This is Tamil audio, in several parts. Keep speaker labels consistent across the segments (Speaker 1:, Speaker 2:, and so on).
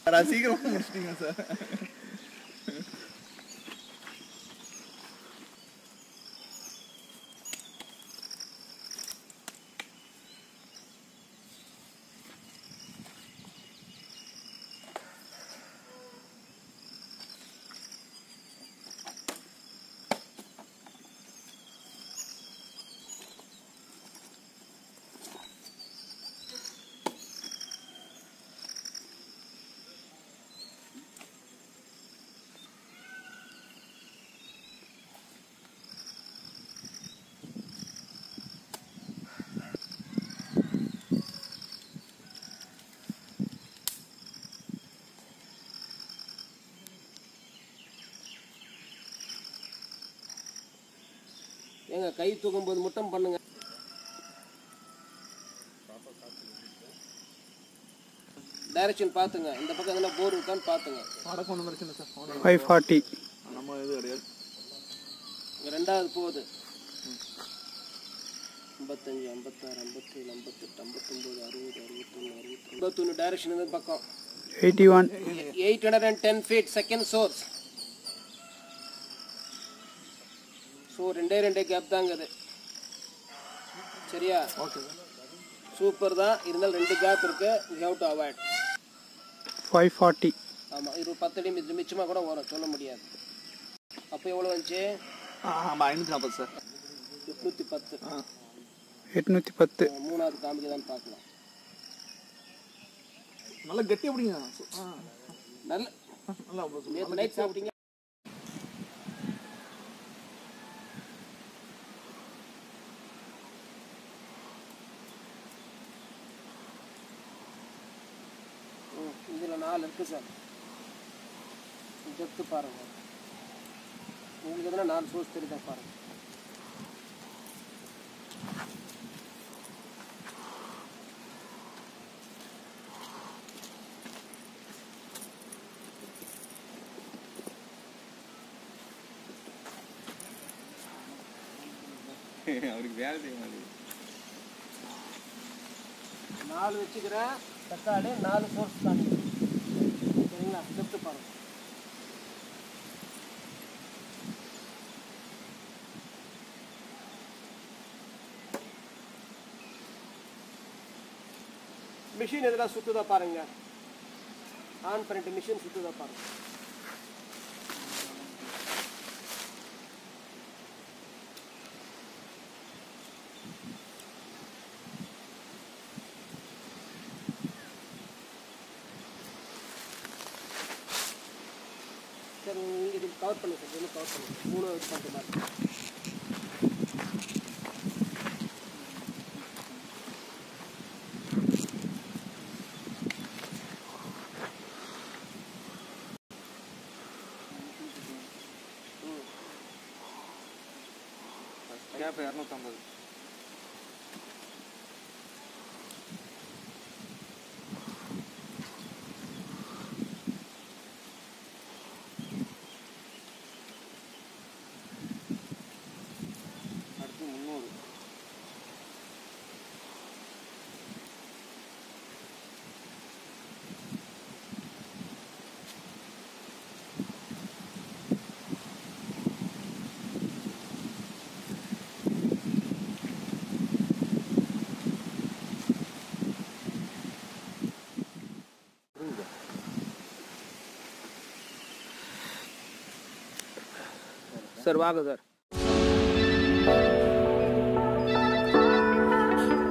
Speaker 1: சார் சீக்கிரமா முடிச்சிட்டீங்க சார்
Speaker 2: ஏங்க கை தூக்கும் போது மட்டும் பண்ணுங்க டைரக்ஷன் பார்த்துங்க இந்த பக்கம் எதனா போர் இருக்கான்னு பார்த்துங்க
Speaker 1: வடக்கு ஒன்றும் பிரச்சனை சார்
Speaker 3: ஃபைவ் ஃபார்ட்டி
Speaker 1: நம்ம இது கிடையாது
Speaker 2: இங்க ரெண்டாவது போகுது ஐம்பத்தஞ்சு ஐம்பத்தாறு ஐம்பத்தேழு ஐம்பத்தெட்டு ஐம்பத்தொம்போது அறுபது அறுபத்தொன்று அறுபத்தி ஐம்பத்தொன்று டைரக்ஷன் இந்த பக்கம்
Speaker 3: eighty one
Speaker 2: eight hundred and ten feet second source so ரெண்டே ரெண்டே கேப் தாங்க இது சரியா
Speaker 1: ஓகே சார்
Speaker 2: சூப்பர் தான் இருந்தாலும் ரெண்டு கேப் இருக்கு you have to avoid
Speaker 3: five forty
Speaker 2: ஆமாம் இது ஒரு பத்து அடி மிச்ச மிச்சமாக கூட வரும் சொல்ல முடியாது அப்போ எவ்வளோ வந்துச்சு
Speaker 1: ஆமாம் ஐநூற்றி நாற்பது சார்
Speaker 2: எட்நூற்றி பத்து
Speaker 1: ஆ
Speaker 3: எட்நூற்றி பத்து
Speaker 2: மூணாவது காமிக்குதான்னு பார்க்கலாம்
Speaker 1: நல்லா கட்டி அப்படிங்க ஆ
Speaker 2: நல்ல
Speaker 1: நல்லா அவ்வளோ சார்
Speaker 2: நேற்று நைட் சாப்பிட்டீங்க ம், இதுல நாலு இருக்கு சார் எடுத்து பாருங்க உங்களுக்கு எதனா நாலு சோர்ஸ் தெரியுதா பாருங்க
Speaker 1: அவருக்கு வேலை செய்ய மாட்டேங்குது
Speaker 2: நாலு வச்சுக்கிறேன் தக்காளி நாலு சோர்ஸ் காமி சரிங்களா எடுத்து பாருங்க மிஷின் எதுனா சுத்துதா பாருங்க ஆன் பண்ணிட்டு மிஷின் சுத்துதா பாருங்க சரி நீங்க இது கவர் பண்ணுங்க சார் இது கவர் பண்ணுங்க மூணு இது பண்ணுற மாதிரி
Speaker 1: கேப் இரநூத்தம்பது அடுத்து முந்நூறு
Speaker 2: சார் வாங்க சார்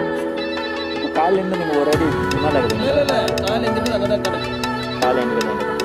Speaker 4: காலேருந்து நீங்கள் ஒரு அடி முன்னால் இருக்குதுங்க
Speaker 2: இல்லை இல்லை காலேஜ் அங்கே தான் கிடக்கும்
Speaker 4: காலேருந்து